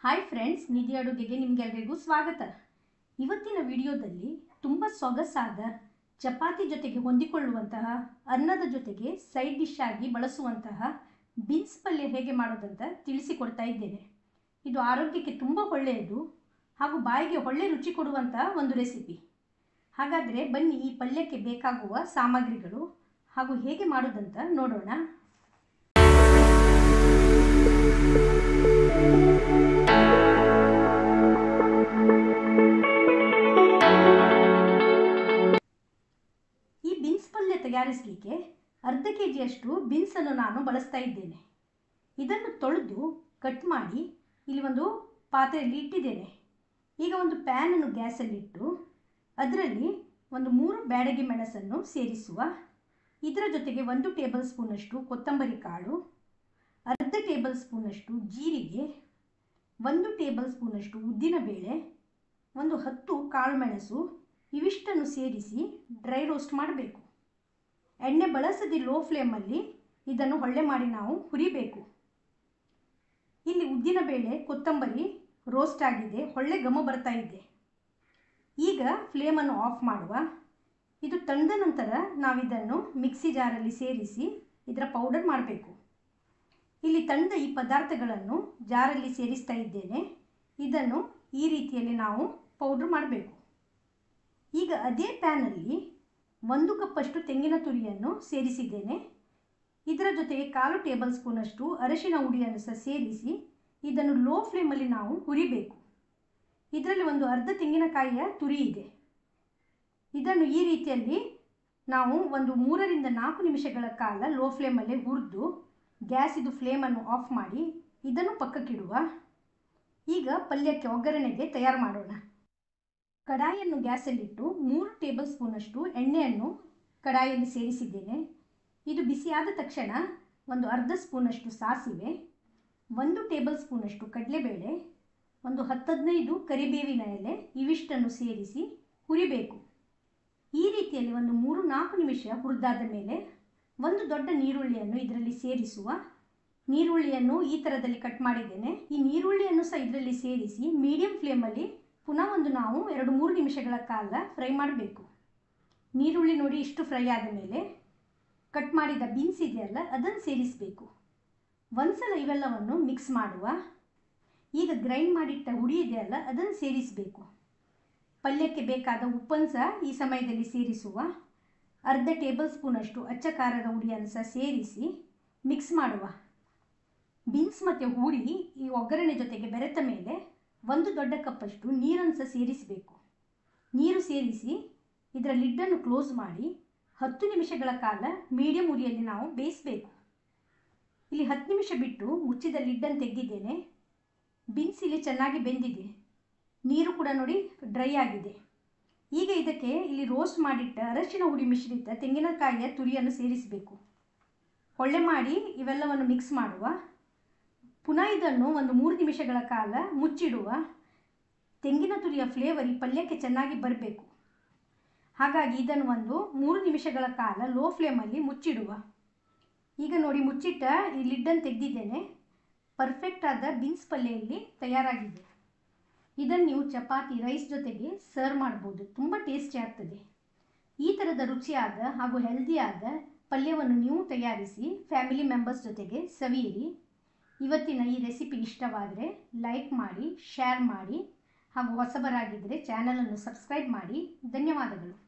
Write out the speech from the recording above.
hi friends ನಿಧಿ ಅಡುಗೆಗೆ ನಿಮಗೆಲ್ಲರಿಗೂ ಸ್ವಾಗತ ಇವತ್ತಿನ ವಿಡಿಯೋದಲ್ಲಿ ತುಂಬ ಸೊಗಸಾದ ಚಪಾತಿ ಜೊತೆಗೆ ಹೊಂದಿಕೊಳ್ಳುವಂತಹ ಅನ್ನದ ಜೊತೆಗೆ ಸೈಡ್ ಡಿಶ್ ಆಗಿ ಬಳಸುವಂತಹ ಬೀನ್ಸ್ ಪಲ್ಯ ಹೇಗೆ ಮಾಡೋದಂತ ತಿಳಿಸಿಕೊಡ್ತಾ ಇದ್ದೇನೆ ಇದು ಆರೋಗ್ಯಕ್ಕೆ ತುಂಬ ಒಳ್ಳೆಯದು ಹಾಗೂ ಬಾಯಿಗೆ ಒಳ್ಳೆ ರುಚಿ ಕೊಡುವಂತಹ ಒಂದು ರೆಸಿಪಿ ಹಾಗಾದರೆ ಬನ್ನಿ ಈ ಪಲ್ಯಕ್ಕೆ ಬೇಕಾಗುವ ಸಾಮಗ್ರಿಗಳು ಹಾಗೂ ಹೇಗೆ ಮಾಡೋದಂತ ನೋಡೋಣ ಈ ಬೀನ್ಸ್ ಪಲ್ಯ ತಯಾರಿಸಲಿಕ್ಕೆ ಅರ್ಧ ಕೆ ಜಿಯಷ್ಟು ಬೀನ್ಸನ್ನು ನಾನು ಬಳಸ್ತಾ ಇದ್ದೇನೆ ಇದನ್ನು ತೊಳೆದು ಕಟ್ ಮಾಡಿ ಇಲ್ಲಿ ಒಂದು ಪಾತ್ರೆಯಲ್ಲಿ ಇಟ್ಟಿದ್ದೇನೆ ಈಗ ಒಂದು ಪ್ಯಾನನ್ನು ಗ್ಯಾಸಲ್ಲಿಟ್ಟು ಅದರಲ್ಲಿ ಒಂದು ಮೂರು ಬ್ಯಾಡಗಿ ಮೆಣಸನ್ನು ಸೇರಿಸುವ ಇದರ ಜೊತೆಗೆ ಒಂದು ಟೇಬಲ್ ಸ್ಪೂನಷ್ಟು ಕೊತ್ತಂಬರಿ ಕಾಳು ಅರ್ಧ ಟೇಬಲ್ ಸ್ಪೂನಷ್ಟು ಜೀರಿಗೆ ಒಂದು ಟೇಬಲ್ ಸ್ಪೂನಷ್ಟು ಉದ್ದಿನಬೇಳೆ ಒಂದು ಹತ್ತು ಕಾಳುಮೆಣಸು ಇವಿಷ್ಟನ್ನು ಸೇರಿಸಿ ಡ್ರೈ ರೋಸ್ಟ್ ಮಾಡಬೇಕು ಎಣ್ಣೆ ಬಳಸದೆ ಲೋ ಫ್ಲೇಮಲ್ಲಿ ಇದನ್ನು ಹೊಳ್ಳೆ ಮಾಡಿ ನಾವು ಹುರಿಬೇಕು ಇಲ್ಲಿ ಉದ್ದಿನಬೇಳೆ ಕೊತ್ತಂಬರಿ ರೋಸ್ಟ್ ಆಗಿದೆ ಹೊಳ್ಳೆ ಘಮ ಬರ್ತಾ ಇದೆ ಈಗ ಫ್ಲೇಮನ್ನು ಆಫ್ ಮಾಡುವ ಇದು ತಂದ ನಂತರ ನಾವಿದನ್ನು ಮಿಕ್ಸಿ ಜಾರಲ್ಲಿ ಸೇರಿಸಿ ಇದರ ಪೌಡರ್ ಮಾಡಬೇಕು ಇಲ್ಲಿ ತಂದ ಈ ಪದಾರ್ಥಗಳನ್ನು ಜಾರಲ್ಲಿ ಸೇರಿಸ್ತಾ ಇದ್ದೇನೆ ಇದನ್ನು ಈ ರೀತಿಯಲ್ಲಿ ನಾವು ಪೌಡ್ರ್ ಮಾಡಬೇಕು ಈಗ ಅದೇ ಪ್ಯಾನಲ್ಲಿ ಒಂದು ಕಪ್ಪಷ್ಟು ತೆಂಗಿನ ತುರಿಯನ್ನು ಸೇರಿಸಿದ್ದೇನೆ ಇದರ ಜೊತೆಗೆ ಕಾಲು ಟೇಬಲ್ ಸ್ಪೂನಷ್ಟು ಅರಶಿನ ಹುಡಿಯನ್ನು ಸಹ ಸೇರಿಸಿ ಇದನ್ನು ಲೋ ಫ್ಲೇಮಲ್ಲಿ ನಾವು ಹುರಿಬೇಕು ಇದರಲ್ಲಿ ಒಂದು ಅರ್ಧ ತೆಂಗಿನಕಾಯಿಯ ತುರಿ ಇದೆ ಇದನ್ನು ಈ ರೀತಿಯಲ್ಲಿ ನಾವು ಒಂದು ಮೂರರಿಂದ ನಾಲ್ಕು ನಿಮಿಷಗಳ ಕಾಲ ಲೋ ಫ್ಲೇಮಲ್ಲೇ ಹುರಿದು ಗ್ಯಾಸಿದು ಫ್ಲೇಮನ್ನು ಆಫ್ ಮಾಡಿ ಇದನ್ನು ಪಕ್ಕಕ್ಕಿಡುವ ಈಗ ಪಲ್ಯಕ್ಕೆ ಒಗ್ಗರಣೆಗೆ ತಯಾರು ಮಾಡೋಣ ಕಡಾಯಿಯನ್ನು ಗ್ಯಾಸಲ್ಲಿಟ್ಟು ಮೂರು ಟೇಬಲ್ ಸ್ಪೂನಷ್ಟು ಎಣ್ಣೆಯನ್ನು ಕಡಾಯಿಯಲ್ಲಿ ಸೇರಿಸಿದ್ದೇನೆ ಇದು ಬಿಸಿಯಾದ ತಕ್ಷಣ ಒಂದು ಅರ್ಧ ಸ್ಪೂನಷ್ಟು ಸಾಸಿವೆ ಒಂದು ಟೇಬಲ್ ಸ್ಪೂನಷ್ಟು ಕಡಲೆಬೇಳೆ ಒಂದು ಹತ್ತದೈದು ಕರಿಬೇವಿನ ಎಲೆ ಇವಿಷ್ಟನ್ನು ಸೇರಿಸಿ ಹುರಿಬೇಕು ಈ ರೀತಿಯಲ್ಲಿ ಒಂದು ಮೂರು ನಾಲ್ಕು ನಿಮಿಷ ಹುರಿದಾದ ಮೇಲೆ ಒಂದು ದೊಡ್ಡ ನೀರುಳ್ಳಿಯನ್ನು ಇದರಲ್ಲಿ ಸೇರಿಸುವ ನೀರುಳ್ಳಿಯನ್ನು ಈ ಥರದಲ್ಲಿ ಕಟ್ ಮಾಡಿದ್ದೇನೆ ಈ ನೀರುಳ್ಳಿಯನ್ನು ಸಹ ಇದರಲ್ಲಿ ಸೇರಿಸಿ ಮೀಡಿಯಂ ಫ್ಲೇಮಲ್ಲಿ ಪುನಃ ಒಂದು ನಾವು ಎರಡು ಮೂರು ನಿಮಿಷಗಳ ಕಾಲ ಫ್ರೈ ಮಾಡಬೇಕು ನೀರುಳ್ಳಿ ನೋಡಿ ಇಷ್ಟು ಫ್ರೈ ಆದ ಮೇಲೆ ಕಟ್ ಮಾಡಿದ ಬೀನ್ಸ್ ಇದೆಯಲ್ಲ ಅದನ್ನು ಸೇರಿಸಬೇಕು ಒಂದ್ಸಲ ಇವೆಲ್ಲವನ್ನು ಮಿಕ್ಸ್ ಮಾಡುವ ಈಗ ಗ್ರೈಂಡ್ ಮಾಡಿಟ್ಟ ಹುಡಿ ಇದೆಯಲ್ಲ ಅದನ್ನು ಸೇರಿಸಬೇಕು ಪಲ್ಯಕ್ಕೆ ಬೇಕಾದ ಉಪ್ಪನ್ನು ಸಹ ಈ ಸಮಯದಲ್ಲಿ ಸೇರಿಸುವ ಅರ್ಧ ಟೇಬಲ್ ಸ್ಪೂನಷ್ಟು ಅಚ್ಚ ಖಾರದ ಹುಡಿಯನ್ನು ಸಹ ಸೇರಿಸಿ ಮಿಕ್ಸ್ ಮಾಡುವ ಬೀನ್ಸ್ ಮತ್ತು ಹುಡಿ ಈ ಒಗ್ಗರಣೆ ಜೊತೆಗೆ ಬೆರೆತ ಮೇಲೆ ಒಂದು ದೊಡ್ಡ ಕಪ್ಪಷ್ಟು ನೀರನ್ನು ಸಹ ಸೇರಿಸಬೇಕು ನೀರು ಸೇರಿಸಿ ಇದರ ಲಿಡ್ಡನ್ನು ಕ್ಲೋಸ್ ಮಾಡಿ ಹತ್ತು ನಿಮಿಷಗಳ ಕಾಲ ಮೀಡಿಯಂ ಉರಿಯಲ್ಲಿ ನಾವು ಬೇಯಿಸಬೇಕು ಇಲ್ಲಿ ಹತ್ತು ನಿಮಿಷ ಬಿಟ್ಟು ಮುಚ್ಚಿದ ಲಿಡ್ಡನ್ನು ತೆಗೆದಿದ್ದೇನೆ ಬೀನ್ಸ್ ಇಲ್ಲಿ ಚೆನ್ನಾಗಿ ಬೆಂದಿದೆ ನೀರು ಕೂಡ ನೋಡಿ ಡ್ರೈ ಆಗಿದೆ ಈಗ ಇದಕ್ಕೆ ಇಲ್ಲಿ ರೋಸ್ಟ್ ಮಾಡಿಟ್ಟ ಅರಶಿನ ಹುಡಿ ಮಿಶ್ರಿತ ತೆಂಗಿನಕಾಯಿಯ ತುರಿಯನ್ನು ಸೇರಿಸಬೇಕು ಹೊಳ್ಳೆ ಮಾಡಿ ಇವೆಲ್ಲವನ್ನು ಮಿಕ್ಸ್ ಮಾಡುವ ಪುನಃ ಇದನ್ನು ಒಂದು ಮೂರು ನಿಮಿಷಗಳ ಕಾಲ ಮುಚ್ಚಿಡುವ ತೆಂಗಿನ ತುರಿಯ ಫ್ಲೇವರ್ ಈ ಪಲ್ಯಕ್ಕೆ ಚೆನ್ನಾಗಿ ಬರಬೇಕು ಹಾಗಾಗಿ ಇದನ್ನು ಒಂದು ಮೂರು ನಿಮಿಷಗಳ ಕಾಲ ಲೋ ಫ್ಲೇಮಲ್ಲಿ ಮುಚ್ಚಿಡುವ ಈಗ ನೋಡಿ ಮುಚ್ಚಿಟ್ಟ ಈ ಲಿಡ್ಡನ್ನು ತೆಗೆದಿದ್ದೇನೆ ಪರ್ಫೆಕ್ಟ್ ಆದ ಬೀನ್ಸ್ ಪಲ್ಯ ಇಲ್ಲಿ ತಯಾರಾಗಿದೆ ಇದನ್ನು ನೀವು ಚಪಾತಿ ರೈಸ್ ಜೊತೆಗೆ ಸರ್ವ್ ಮಾಡ್ಬೋದು ತುಂಬ ಟೇಸ್ಟಿ ಆಗ್ತದೆ ಈ ಥರದ ರುಚಿಯಾದ ಹಾಗೂ ಹೆಲ್ದಿಯಾದ ಪಲ್ಯವನ್ನು ನೀವು ತಯಾರಿಸಿ ಫ್ಯಾಮಿಲಿ ಮೆಂಬರ್ಸ್ ಜೊತೆಗೆ ಸವಿಯಿರಿ ಇವತ್ತಿನ ಈ ರೆಸಿಪಿ ಇಷ್ಟವಾದರೆ ಲೈಕ್ ಮಾಡಿ ಶೇರ್ ಮಾಡಿ ಹಾಗೂ ಹೊಸಬರಾಗಿದ್ದರೆ ಚಾನಲನ್ನು ಸಬ್ಸ್ಕ್ರೈಬ್ ಮಾಡಿ ಧನ್ಯವಾದಗಳು